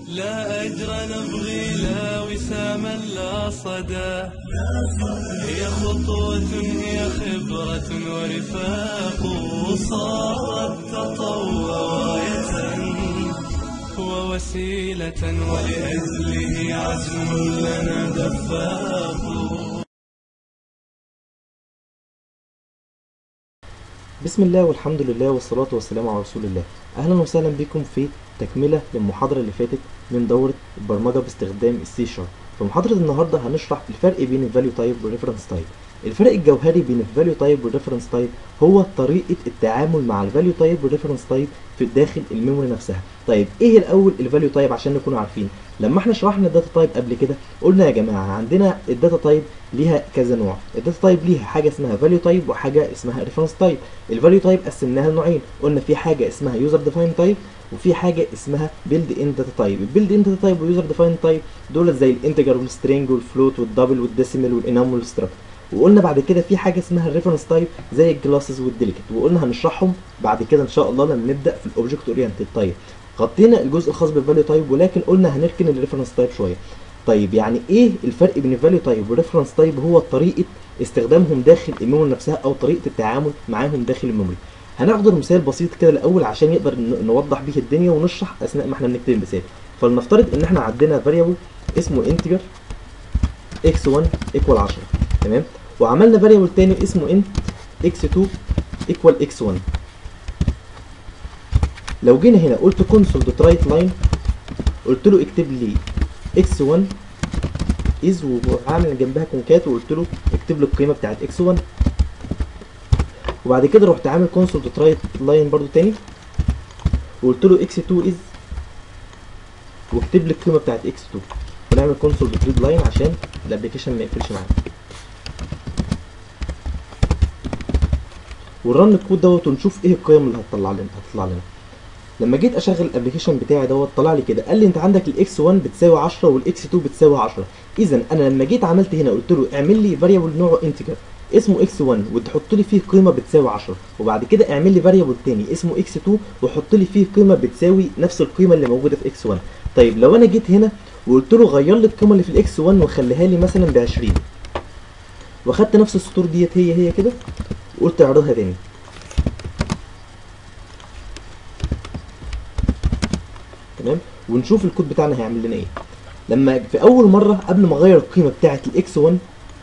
لا أجر نبغي لا وساما لا صدى هي خطوة هي خبرة ورفاق صارت تطوع راية ووسيلة ولأجله عزم لنا دفاق بسم الله والحمد لله والصلاة والسلام على رسول الله أهلا وسهلا بكم في تكملة للمحاضرة اللي فاتت من دورة البرمجة باستخدام السي شارب في محاضرة النهاردة هنشرح الفرق بين الفاليو تايب والريفرنس تايب الفرق الجوهري بين الفاليو تايب والريفرنس تايب هو طريقة التعامل مع الفاليو تايب والريفرنس تايب في داخل الميموري نفسها طيب ايه الاول الفاليو تايب عشان نكون عارفين لما احنا شرحنا الداتا تايب قبل كده قلنا يا جماعه عندنا الداتا تايب ليها كذا نوع الداتا تايب ليها حاجه اسمها فاليو تايب وحاجه اسمها ريفرنس تايب الفاليو تايب قسمناها لنوعين قلنا في حاجه اسمها يوزر ديفاين تايب وفي حاجه اسمها بيلد ان داتا تايب البيلد ان داتا تايب واليوزر ديفاين تايب دول زي الانتجر والسترينج والفلوت والدبل والديسيمال والانام والستراكت وقلنا بعد كده في حاجه اسمها الريفرنس تايب زي الكلاسز والديليكت وقلنا هنشرحهم بعد كده ان شاء الله لما نبدا في الاوبجكت اورينتد تايب غطينا الجزء الخاص بالفاليو تايب ولكن قلنا هنركن الريفرنس تايب شويه طيب يعني ايه الفرق بين الفاليو تايب والريفرنس تايب هو طريقه استخدامهم داخل الميموري نفسها او طريقه التعامل معاهم داخل الميموري هناخد مثال بسيط كده الاول عشان يقدر نوضح بيه الدنيا ونشرح اثناء ما احنا بنكتب المثال فلنفترض ان احنا عندنا فاريبل اسمه انتجر x1 ايكوال 10 تمام وعملنا فاريبل تاني اسمه انت x2 ايكوال x1 لو جينا هنا قلت كونسول دوت رايت لاين قلت له اكتب لي x1 از وعامل جنبها كونكات وقلت له اكتب لي القيمه بتاعت x1 وبعد كده رحت عامل كونسول دوت رايت لاين برضو تاني وقلت له x2 از واكتب لي القيمه بتاعت x2 ونعمل كونسول دوت ريد لاين عشان الابلكيشن ما يقفلش معانا ونرن الكود دوت ونشوف ايه القيم اللي هتطلع لنا هتطلع لنا لما جيت اشغل الابلكيشن بتاعي دوت طلع لي كده قال لي انت عندك الاكس 1 بتساوي 10 والاكس 2 بتساوي 10 اذا انا لما جيت عملت هنا قلت له اعمل لي فاريبل نوعه انتجر اسمه اكس 1 وتحط لي فيه قيمه بتساوي 10 وبعد كده اعمل لي فاريبل تاني اسمه اكس 2 وحط لي فيه قيمه بتساوي نفس القيمه اللي موجوده في اكس 1 طيب لو انا جيت هنا وقلت له غير لي القيمه اللي في الاكس 1 وخليها لي مثلا ب 20 واخدت نفس السطور ديت هي هي كده وقلت اعرضها تاني تمام ونشوف الكود بتاعنا هيعمل لنا ايه لما في اول مره قبل ما اغير القيمه بتاعه الاكس 1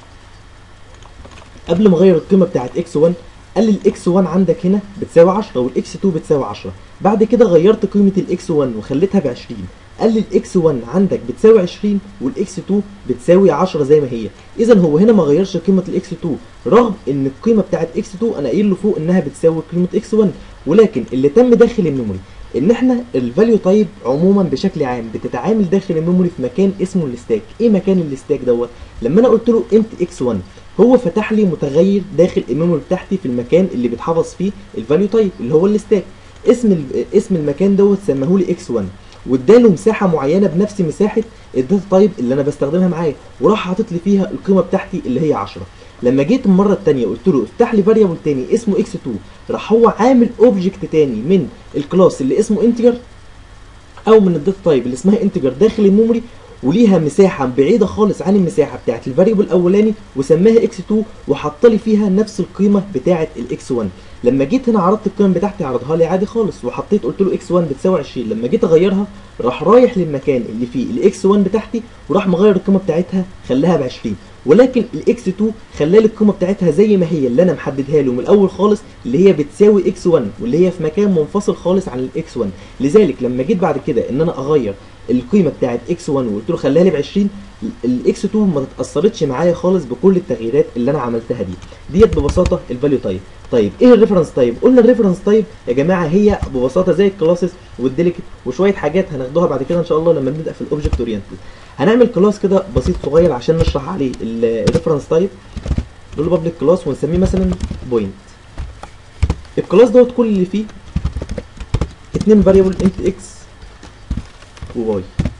قبل ما اغير القيمه بتاعه اكس 1 قال لي الاكس 1 عندك هنا بتساوي 10 والاكس 2 بتساوي 10 بعد كده غيرت قيمه الاكس 1 وخليتها ب 20 قال لي الاكس 1 عندك بتساوي 20 والاكس 2 بتساوي 10 زي ما هي اذا هو هنا ما غيرش قيمه الاكس 2 رغم ان القيمه بتاعه اكس 2 انا قايل له فوق انها بتساوي قيمه اكس 1 ولكن اللي تم داخل الميموري ان احنا الفاليو تايب عموما بشكل عام بتتعامل داخل الميموري في مكان اسمه الستاك ايه مكان الستاك دوت لما انا قلت له امت اكس 1 هو فتح لي متغير داخل الميموري بتاعتي في المكان اللي بيتحفظ فيه الفاليو تايب اللي هو الستاك اسم اسم المكان دوت سماه لي اكس 1 واداله مساحه معينه بنفس مساحه الداتا تايب اللي انا بستخدمها معايا وراح حاطط لي فيها القيمه بتاعتي اللي هي 10 لما جيت المره الثانيه قلت له افتح لي فاريبل تاني اسمه اكس 2 راح هو عامل اوبجكت تاني من الكلاس اللي اسمه انتجر او من الداتا تايب اللي اسمها انتجر داخل الميموري وليها مساحه بعيده خالص عن المساحه بتاعه الفاريبل الاولاني وسماها اكس 2 وحط لي فيها نفس القيمه بتاعه الاكس 1 لما جيت هنا عرضت القيم بتاعتي عرضها لي عادي خالص وحطيت قلت له اكس 1 بتساوي 20 لما جيت اغيرها راح رايح للمكان اللي فيه الاكس 1 بتاعتي وراح مغير القيمه بتاعتها خلاها ب 20 ولكن الاكس 2 خلى لي القيمه بتاعتها زي ما هي اللي انا محددها له من الاول خالص اللي هي بتساوي اكس 1 واللي هي في مكان منفصل خالص عن الاكس 1 لذلك لما جيت بعد كده ان انا اغير القيمه بتاعت اكس 1 وقلت له خليها لي ب 20 الاكس 2 ما اتاثرتش معايا خالص بكل التغييرات اللي انا عملتها دي ديت ببساطه الفاليو تايب طيب ايه الريفرنس تايب قلنا الريفرنس تايب يا جماعه هي ببساطه زي الكلاسز والديليكت وشويه حاجات هناخدوها بعد كده ان شاء الله لما نبدا في الاوبجكت اورينتد هنعمل كلاس كده بسيط صغير عشان نشرح عليه الريفرنس تايب نقول له بابليك كلاس ونسميه مثلا بوينت الكلاس دوت كل اللي فيه اتنين فاريبل انت اكس وواي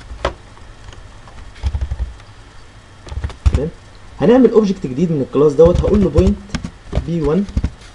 تمام هنعمل اوبجكت جديد من الكلاس دوت هقول له بوينت بي 1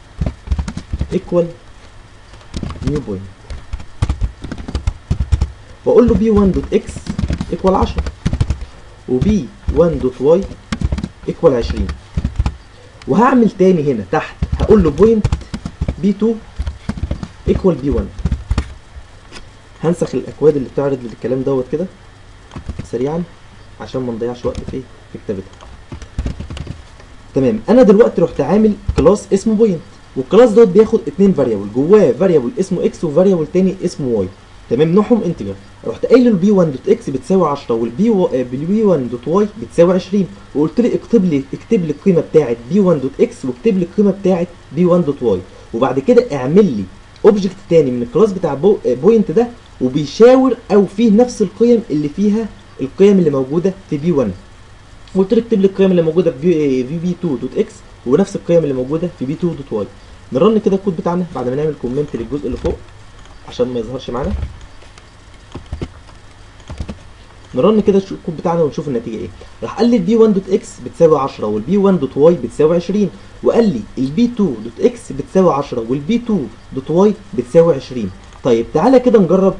ايكوال نيو بوينت واقول له بي 1 دوت اكس ايكوال 10 وبي 1 دوت واي ايكوال 20 وهعمل تاني هنا تحت هقول له بوينت بي 2 ايكوال بي 1 هنسخ الاكواد اللي بتعرض للكلام دوت كده سريعا عشان ما نضيعش وقت في في كتابتها تمام انا دلوقتي رحت عامل كلاس اسمه بوينت والكلاس دوت بياخد اتنين فاريبل جواه فاريبل اسمه اكس وفاريبل تاني اسمه واي تمام نوعهم انتجر رحت قايل له البي 1 دوت اكس بتساوي 10 والبي بالبي 1 دوت واي بتساوي 20 وقلت له اكتب لي اكتب لي القيمه بتاعه بي 1 دوت اكس واكتب لي القيمه بتاعه بي 1 دوت واي وبعد كده اعمل لي اوبجكت تاني من الكلاس بتاع بو بوينت ده وبيشاور او فيه نفس القيم اللي فيها القيم اللي موجوده في بي 1 وقلت له اكتب لي القيم اللي موجوده في في بي 2 دوت اكس ونفس القيم اللي موجوده في بي 2 دوت واي نرن كده الكود بتاعنا بعد ما نعمل كومنت للجزء اللي فوق عشان ما يظهرش معانا نرن كده الكود بتاعنا ونشوف النتيجه ايه راح قال لي البي 1 دوت اكس بتساوي 10 والبي 1 دوت واي بتساوي 20 وقال لي البي 2 دوت اكس بتساوي 10 والبي 2 دوت واي بتساوي 20 طيب تعالى كده نجرب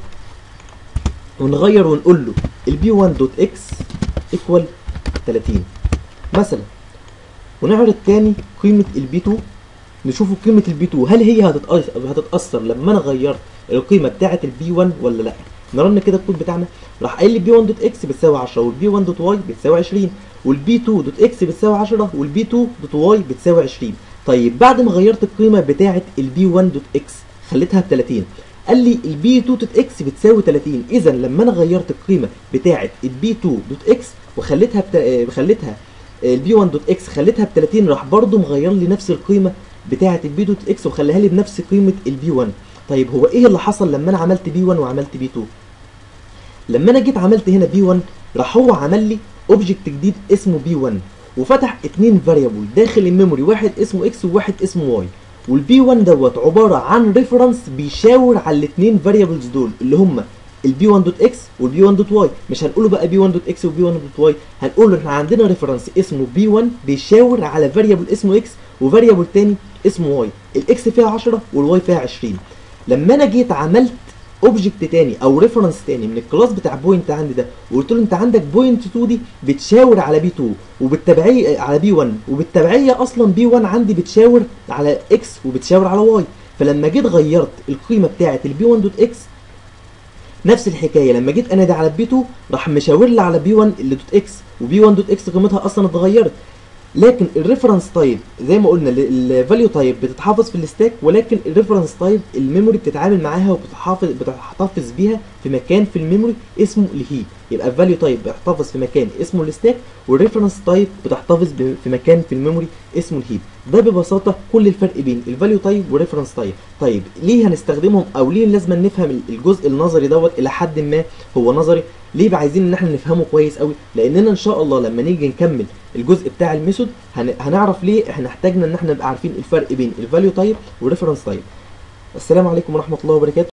ونغير ونقول له البي 1 دوت اكس ايكوال 30 مثلا ونعرض تاني قيمه البي 2 نشوف قيمه البي 2 هل هي هتتأثر, هتتاثر لما انا غيرت القيمه بتاعه البي 1 ولا لا نرن كده الكود بتاعنا راح قايل لي بي 1 دوت اكس بتساوي 10 والبي 1 دوت واي بتساوي 20 والبي 2 دوت اكس بتساوي 10 والبي 2 دوت واي بتساوي 20 طيب بعد ما غيرت القيمه بتاعه البي 1 دوت اكس خليتها ب 30 قال لي البي 2 دوت اكس بتساوي 30 اذا لما انا غيرت القيمه بتاعه البي 2 دوت اكس وخليتها بتا... خليتها البي 1 دوت اكس خليتها ب 30 راح برضو مغير لي نفس القيمه بتاعه البي دوت اكس وخليها لي بنفس قيمه البي 1 طيب هو ايه اللي حصل لما انا عملت بي 1 وعملت بي 2 لما انا جيت عملت هنا بي 1 راح هو عمل لي اوبجكت جديد اسمه بي 1 وفتح اتنين فاريبل داخل الميموري واحد اسمه اكس وواحد اسمه واي والبي 1 دوت عباره عن ريفرنس بيشاور على الاثنين فاريبلز دول اللي هم البي 1 دوت اكس والبي 1 دوت واي مش هنقوله بقى بي 1 دوت اكس وبي 1 دوت واي هنقول له احنا عندنا ريفرنس اسمه بي 1 بيشاور على فاريبل اسمه اكس وفاريبل تاني اسمه واي الاكس فيها 10 والواي فيها 20 لما انا جيت عملت اوبجكت تاني او ريفرنس تاني من الكلاس بتاع بوينت عندي ده وقلت له انت عندك بوينت 2 دي بتشاور على بي 2 وبالتبعيه على بي 1 وبالتبعيه اصلا بي 1 عندي بتشاور على اكس وبتشاور على واي فلما جيت غيرت القيمه بتاعه البي 1 دوت اكس نفس الحكايه لما جيت انادي على بي 2 راح مشاور لي على بي 1 اللي دوت اكس وبي 1 دوت اكس قيمتها اصلا اتغيرت لكن الريفرنس تايب زي ما قلنا الفاليو تايب بتتحافظ في الستاك ولكن الريفرنس تايب الميموري بتتعامل معاها وبتحافظ بتحتفظ بيها في مكان في الميموري اسمه الهيب يبقى الفاليو تايب بيحتفظ في مكان اسمه الستاك والريفرنس تايب بتحتفظ في مكان في الميموري اسمه الهيب ده ببساطه كل الفرق بين الفاليو تايب والريفرنس تايب طيب ليه هنستخدمهم او ليه لازم نفهم الجزء النظري دوت الى حد ما هو نظري ليه بقى عايزين ان احنا نفهمه كويس قوي لاننا ان شاء الله لما نيجي نكمل الجزء بتاع الميثود هن... هنعرف ليه احنا احتاجنا ان احنا نبقى عارفين الفرق بين الفاليو تايب والريفرنس تايب السلام عليكم ورحمه الله وبركاته